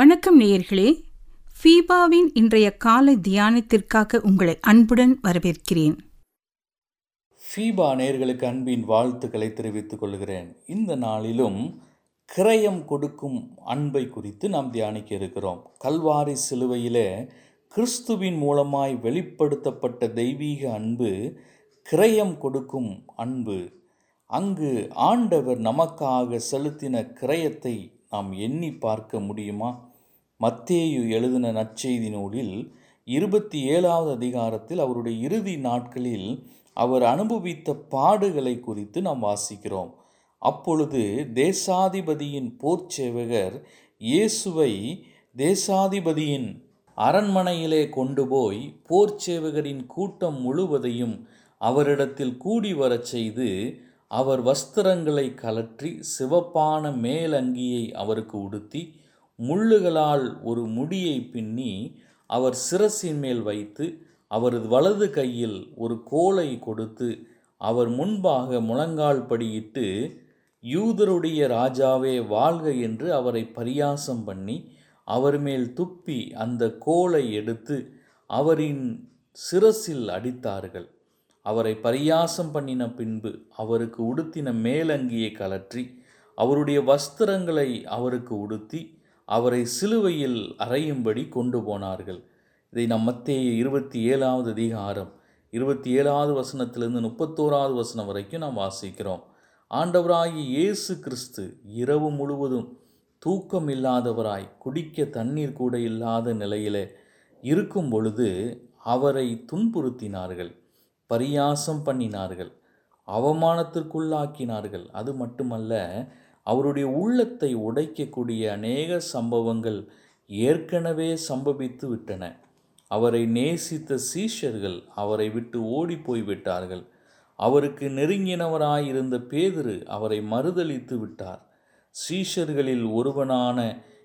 வணக்கம் நேயர்களே ஃபீபாவின் இன்றைய காலை தியானத்திற்காக உங்களை அன்புடன் வரவேற்கிறேன் ஃபீபா நேர்களுக்கு அன்பின் வாழ்த்துக்களை தெரிவித்துக் கொள்கிறேன் இந்த நாளிலும் கிரயம் கொடுக்கும் அன்பை குறித்து நாம் தியானிக்க இருக்கிறோம் கல்வாரி சிலுவையிலே கிறிஸ்துவின் மூலமாய் வெளிப்படுத்தப்பட்ட தெய்வீக அன்பு கிரயம் கொடுக்கும் அன்பு அங்கு ஆண்டவர் நமக்காக செலுத்தின கிரயத்தை நாம் எண்ணி பார்க்க முடியுமா மத்தேயு எழுதின நற்செய்தி நூலில் இருபத்தி ஏழாவது அதிகாரத்தில் அவருடைய இறுதி நாட்களில் அவர் அனுபவித்த பாடுகளை குறித்து நாம் வாசிக்கிறோம் அப்பொழுது தேசாதிபதியின் போர்ச்சேவகர் இயேசுவை தேசாதிபதியின் அரண்மனையிலே கொண்டு போய் போர்ச்சேவகரின் கூட்டம் முழுவதையும் அவரிடத்தில் கூடி வரச் செய்து அவர் வஸ்திரங்களை கலற்றி சிவப்பான மேலங்கியை அவருக்கு உடுத்தி முள்ளுகளால் ஒரு முடியை பின்னி அவர் சிரசின் மேல் வைத்து அவரது வலது கையில் ஒரு கோலை கொடுத்து அவர் முன்பாக முழங்கால் படியிட்டு யூதருடைய ராஜாவே வாழ்க என்று அவரை பரியாசம் பண்ணி அவர் மேல் துப்பி அந்த கோலை எடுத்து அவரின் சிரசில் அடித்தார்கள் அவரை பரியாசம் பண்ணின பின்பு அவருக்கு உடுத்தின மேலங்கியை கலற்றி அவருடைய வஸ்திரங்களை அவருக்கு உடுத்தி அவரை சிலுவையில் அறையும்படி கொண்டு போனார்கள் இதை நம் மத்தேய இருபத்தி ஏழாவது அதிகாரம் இருபத்தி ஏழாவது வசனத்திலிருந்து முப்பத்தோராவது வசனம் வரைக்கும் நாம் வாசிக்கிறோம் ஆண்டவராகிய இயேசு கிறிஸ்து இரவு முழுவதும் தூக்கம் இல்லாதவராய் குடிக்க தண்ணீர் கூட இல்லாத நிலையிலே இருக்கும் பொழுது அவரை துன்புறுத்தினார்கள் பரியாசம் பண்ணினார்கள் அவமானத்திற்குள்ளாக்கினார்கள் அது மட்டுமல்ல அவருடைய உள்ளத்தை உடைக்கக்கூடிய அநேக சம்பவங்கள் ஏற்கனவே சம்பவித்து விட்டன அவரை நேசித்த சீஷர்கள் அவரை விட்டு ஓடி போய்விட்டார்கள் அவருக்கு நெருங்கினவராயிருந்த பேதுரு அவரை மறுதளித்து விட்டார் சீஷர்களில் ஒருவனான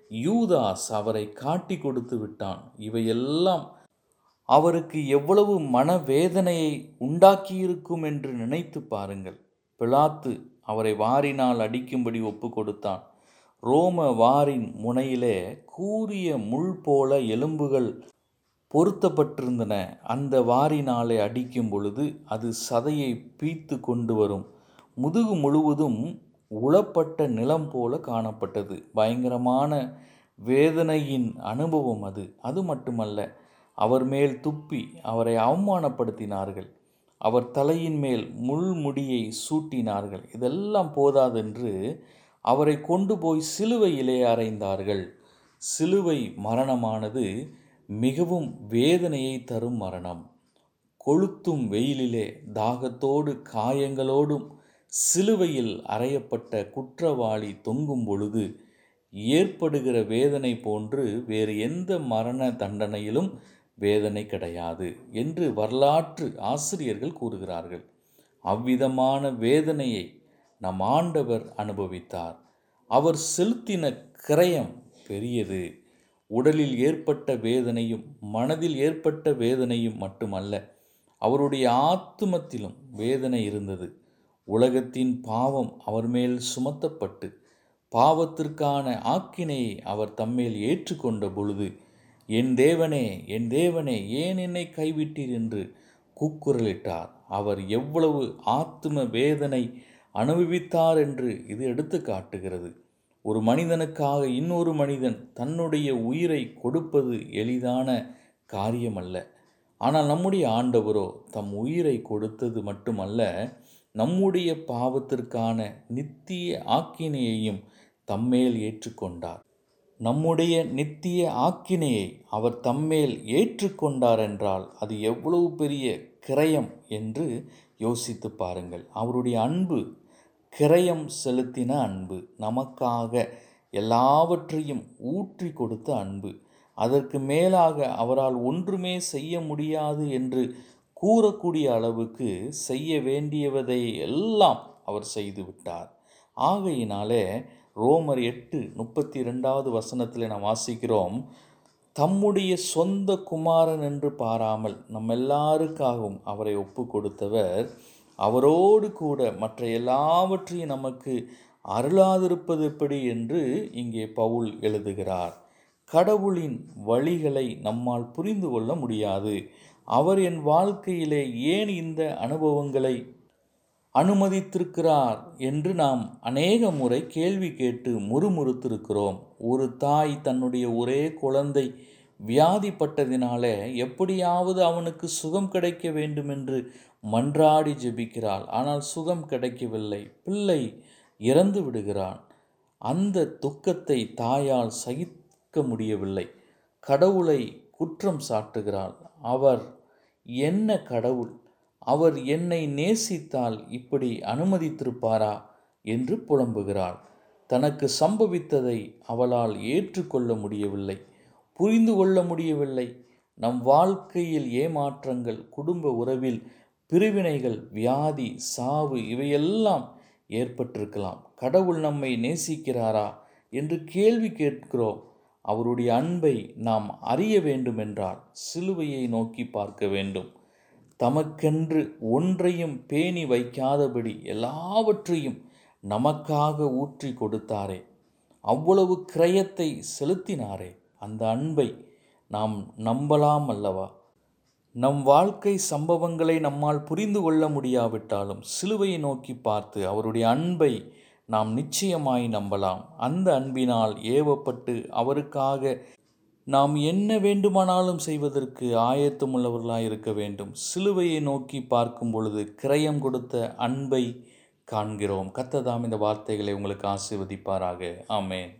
யூதாஸ் அவரை காட்டி கொடுத்து விட்டான் இவையெல்லாம் அவருக்கு எவ்வளவு மனவேதனையை உண்டாக்கியிருக்கும் என்று நினைத்து பாருங்கள் பிலாத்து அவரை வாரினால் அடிக்கும்படி ஒப்பு கொடுத்தான் ரோம வாரின் முனையிலே கூரிய முள் போல எலும்புகள் பொருத்தப்பட்டிருந்தன அந்த வாரினாலே அடிக்கும் பொழுது அது சதையை பீத்து கொண்டு வரும் முதுகு முழுவதும் உளப்பட்ட நிலம் போல காணப்பட்டது பயங்கரமான வேதனையின் அனுபவம் அது அது மட்டுமல்ல அவர் மேல் துப்பி அவரை அவமானப்படுத்தினார்கள் அவர் தலையின் மேல் முள்முடியை சூட்டினார்கள் இதெல்லாம் போதாதென்று அவரை கொண்டு போய் சிலுவையிலே அறைந்தார்கள் சிலுவை மரணமானது மிகவும் வேதனையை தரும் மரணம் கொளுத்தும் வெயிலிலே தாகத்தோடு காயங்களோடும் சிலுவையில் அறையப்பட்ட குற்றவாளி தொங்கும் பொழுது ஏற்படுகிற வேதனை போன்று வேறு எந்த மரண தண்டனையிலும் வேதனை கிடையாது என்று வரலாற்று ஆசிரியர்கள் கூறுகிறார்கள் அவ்விதமான வேதனையை நம் ஆண்டவர் அனுபவித்தார் அவர் செலுத்தின கிரயம் பெரியது உடலில் ஏற்பட்ட வேதனையும் மனதில் ஏற்பட்ட வேதனையும் மட்டுமல்ல அவருடைய ஆத்துமத்திலும் வேதனை இருந்தது உலகத்தின் பாவம் அவர் மேல் சுமத்தப்பட்டு பாவத்திற்கான ஆக்கினையை அவர் தம்மேல் ஏற்றுக்கொண்ட பொழுது என் தேவனே என் தேவனே ஏன் என்னை கைவிட்டீர் என்று கூக்குரலிட்டார் அவர் எவ்வளவு ஆத்தும வேதனை அனுபவித்தார் என்று இது எடுத்து காட்டுகிறது ஒரு மனிதனுக்காக இன்னொரு மனிதன் தன்னுடைய உயிரை கொடுப்பது எளிதான காரியமல்ல ஆனால் நம்முடைய ஆண்டவரோ தம் உயிரை கொடுத்தது மட்டுமல்ல நம்முடைய பாவத்திற்கான நித்திய ஆக்கினையையும் தம்மேல் ஏற்றுக்கொண்டார் நம்முடைய நித்திய ஆக்கினையை அவர் தம்மேல் ஏற்றுக்கொண்டார் என்றால் அது எவ்வளவு பெரிய கிரயம் என்று யோசித்து பாருங்கள் அவருடைய அன்பு கிரயம் செலுத்தின அன்பு நமக்காக எல்லாவற்றையும் ஊற்றி கொடுத்த அன்பு அதற்கு மேலாக அவரால் ஒன்றுமே செய்ய முடியாது என்று கூறக்கூடிய அளவுக்கு செய்ய வேண்டியவதை எல்லாம் அவர் செய்து விட்டார் ஆகையினாலே ரோமர் எட்டு முப்பத்தி ரெண்டாவது வசனத்தில் நாம் வாசிக்கிறோம் தம்முடைய சொந்த குமாரன் என்று பாராமல் நம்ம எல்லாருக்காகவும் அவரை ஒப்பு கொடுத்தவர் அவரோடு கூட மற்ற எல்லாவற்றையும் நமக்கு அருளாதிருப்பது எப்படி என்று இங்கே பவுல் எழுதுகிறார் கடவுளின் வழிகளை நம்மால் புரிந்து கொள்ள முடியாது அவர் என் வாழ்க்கையிலே ஏன் இந்த அனுபவங்களை அனுமதித்திருக்கிறார் என்று நாம் அநேக முறை கேள்வி கேட்டு முறுமுறுத்திருக்கிறோம் ஒரு தாய் தன்னுடைய ஒரே குழந்தை வியாதிப்பட்டதினாலே எப்படியாவது அவனுக்கு சுகம் கிடைக்க வேண்டும் என்று மன்றாடி ஜெபிக்கிறாள் ஆனால் சுகம் கிடைக்கவில்லை பிள்ளை இறந்து விடுகிறான் அந்த துக்கத்தை தாயால் சகிக்க முடியவில்லை கடவுளை குற்றம் சாட்டுகிறாள் அவர் என்ன கடவுள் அவர் என்னை நேசித்தால் இப்படி அனுமதித்திருப்பாரா என்று புலம்புகிறாள் தனக்கு சம்பவித்ததை அவளால் ஏற்றுக்கொள்ள முடியவில்லை புரிந்து கொள்ள முடியவில்லை நம் வாழ்க்கையில் ஏமாற்றங்கள் குடும்ப உறவில் பிரிவினைகள் வியாதி சாவு இவையெல்லாம் ஏற்பட்டிருக்கலாம் கடவுள் நம்மை நேசிக்கிறாரா என்று கேள்வி கேட்கிறோம் அவருடைய அன்பை நாம் அறிய வேண்டுமென்றால் சிலுவையை நோக்கி பார்க்க வேண்டும் தமக்கென்று ஒன்றையும் பேணி வைக்காதபடி எல்லாவற்றையும் நமக்காக ஊற்றி கொடுத்தாரே அவ்வளவு கிரயத்தை செலுத்தினாரே அந்த அன்பை நாம் நம்பலாம் அல்லவா நம் வாழ்க்கை சம்பவங்களை நம்மால் புரிந்து கொள்ள முடியாவிட்டாலும் சிலுவையை நோக்கி பார்த்து அவருடைய அன்பை நாம் நிச்சயமாய் நம்பலாம் அந்த அன்பினால் ஏவப்பட்டு அவருக்காக நாம் என்ன வேண்டுமானாலும் செய்வதற்கு ஆயத்தமுள்ளவர்களாய் இருக்க வேண்டும் சிலுவையை நோக்கி பார்க்கும் பொழுது கிரயம் கொடுத்த அன்பை காண்கிறோம் கத்ததாம் இந்த வார்த்தைகளை உங்களுக்கு ஆசீர்வதிப்பாராக ஆமென்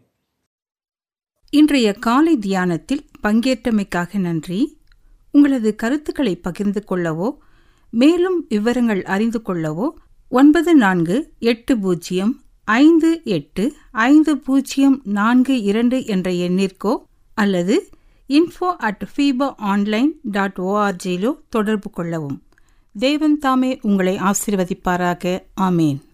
இன்றைய காலை தியானத்தில் பங்கேற்றமைக்காக நன்றி உங்களது கருத்துக்களை பகிர்ந்து கொள்ளவோ மேலும் விவரங்கள் அறிந்து கொள்ளவோ ஒன்பது நான்கு எட்டு பூஜ்ஜியம் ஐந்து எட்டு ஐந்து பூஜ்ஜியம் நான்கு இரண்டு என்ற எண்ணிற்கோ அல்லது info at FEBA online dot ஓஆர்ஜியிலோ தொடர்பு கொள்ளவும் தேவன் தாமே உங்களை ஆசீர்வதிப்பாராக ஆமேன்